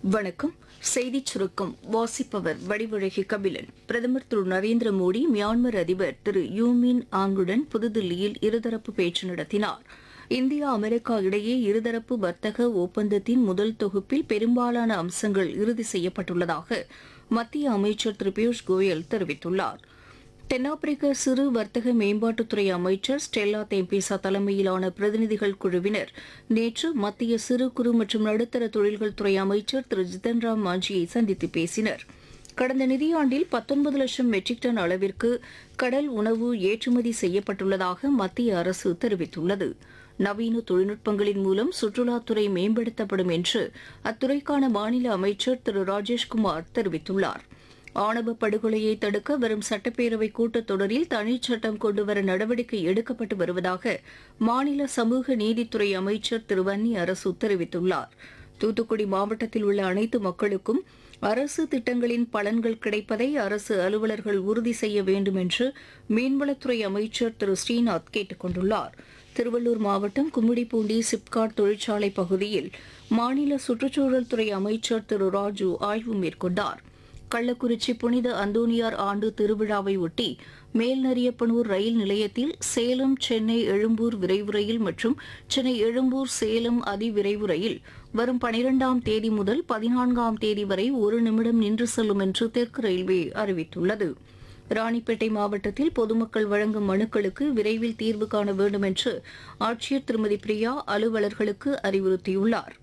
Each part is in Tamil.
வணக்கம் செய்திச் சுருக்கம் வாசிப்பவர் வடிவழகி கபிலன் பிரதமர் திரு நரேந்திர மோடி மியான்மர் அதிபர் திரு யூமின் ஆங்குடன் புதுதில்லியில் இருதரப்பு பேச்சு நடத்தினார் இந்தியா அமெரிக்கா இடையே இருதரப்பு வர்த்தக ஒப்பந்தத்தின் முதல் தொகுப்பில் பெரும்பாலான அம்சங்கள் இறுதி செய்யப்பட்டுள்ளதாக மத்திய அமைச்சர் திரு பியூஷ் கோயல் தெரிவித்துள்ளார் தென்னாப்பிரிக்க சிறு வர்த்தக மேம்பாட்டுத்துறை அமைச்சர் ஸ்டெல்லா தேம்பிசா தலைமையிலான பிரதிநிதிகள் குழுவினர் நேற்று மத்திய சிறு குறு மற்றும் நடுத்தர தொழில்கள் துறை அமைச்சர் திரு ஜிதன் ராம் மாஞ்சியை சந்தித்து பேசினர் கடந்த நிதியாண்டில் 19 லட்சம் மெட்ரிக் டன் அளவிற்கு கடல் உணவு ஏற்றுமதி செய்யப்பட்டுள்ளதாக மத்திய அரசு தெரிவித்துள்ளது நவீன தொழில்நுட்பங்களின் மூலம் சுற்றுலாத்துறை மேம்படுத்தப்படும் என்று அத்துறைக்கான மாநில அமைச்சர் திரு ராஜேஷ்குமார் தெரிவித்துள்ளார் ஆணவ படுகொலையை தடுக்க வரும் சட்டப்பேரவை கூட்டத்தொடரில் தனிச்சட்டம் கொண்டுவர நடவடிக்கை எடுக்கப்பட்டு வருவதாக மாநில சமூக நீதித்துறை அமைச்சர் திரு வன்னி அரசு தெரிவித்துள்ளார் தூத்துக்குடி மாவட்டத்தில் உள்ள அனைத்து மக்களுக்கும் அரசு திட்டங்களின் பலன்கள் கிடைப்பதை அரசு அலுவலர்கள் உறுதி செய்ய வேண்டும் என்று மீன்வளத்துறை அமைச்சர் திரு ஸ்ரீநாத் கேட்டுக் கொண்டுள்ளார் திருவள்ளூர் மாவட்டம் கும்மிடிப்பூண்டி சிப்காட் தொழிற்சாலை பகுதியில் மாநில சுற்றுச்சூழல் துறை அமைச்சர் திரு ராஜு ஆய்வு மேற்கொண்டார் கள்ளக்குறிச்சி புனித அந்தோனியார் ஆண்டு திருவிழாவை ஒட்டி மேல்நரியப்பனூர் ரயில் நிலையத்தில் சேலம் சென்னை எழும்பூர் விரைவு ரயில் மற்றும் சென்னை எழும்பூர் சேலம் அதிவிரைவு ரயில் வரும் பனிரெண்டாம் தேதி முதல் பதினான்காம் தேதி வரை ஒரு நிமிடம் நின்று செல்லும் என்று தெற்கு ரயில்வே அறிவித்துள்ளது ராணிப்பேட்டை மாவட்டத்தில் பொதுமக்கள் வழங்கும் மனுக்களுக்கு விரைவில் தீர்வு காண வேண்டும் என்று ஆட்சியர் திருமதி பிரியா அலுவலர்களுக்கு அறிவுறுத்தியுள்ளார்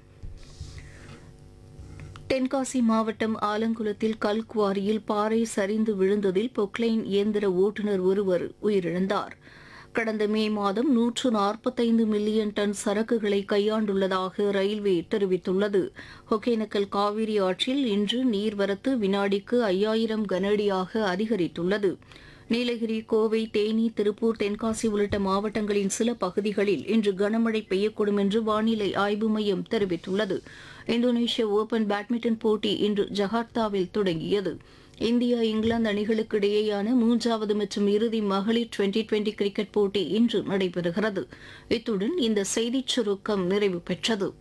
தென்காசி மாவட்டம் ஆலங்குளத்தில் கல்குவாரியில் பாறை சரிந்து விழுந்ததில் பொக்லைன் இயந்திர ஓட்டுநர் ஒருவர் உயிரிழந்தார் கடந்த மே மாதம் நூற்று நாற்பத்தைந்து மில்லியன் டன் சரக்குகளை கையாண்டுள்ளதாக ரயில்வே தெரிவித்துள்ளது ஒகேனக்கல் காவிரி ஆற்றில் இன்று நீர்வரத்து வினாடிக்கு ஐயாயிரம் கனஅடியாக அதிகரித்துள்ளது நீலகிரி கோவை தேனி திருப்பூர் தென்காசி உள்ளிட்ட மாவட்டங்களின் சில பகுதிகளில் இன்று கனமழை பெய்யக்கூடும் என்று வானிலை ஆய்வு மையம் தெரிவித்துள்ளது இந்தோனேஷிய ஓபன் பேட்மிண்டன் போட்டி இன்று ஜகார்த்தாவில் தொடங்கியது இந்தியா இங்கிலாந்து அணிகளுக்கு இடையேயான மூன்றாவது மற்றும் இறுதி மகளிர் டுவெண்டி டுவெண்டி கிரிக்கெட் போட்டி இன்று நடைபெறுகிறது இத்துடன் இந்த செய்திச் சுருக்கம் நிறைவு பெற்றது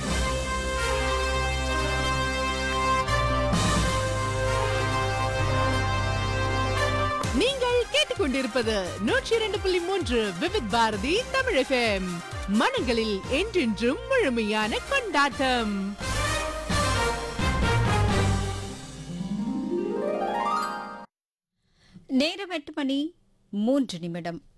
நீங்கள் கேட்டுக்கொண்டிருப்பது நூற்றி இரண்டு புள்ளி மூன்று விவித் பாரதி தமிழ் FM. மனங்களில் என்றென்றும் முழுமையான கொண்டாட்டம் நேரம் எட்டு மணி மூன்று நிமிடம்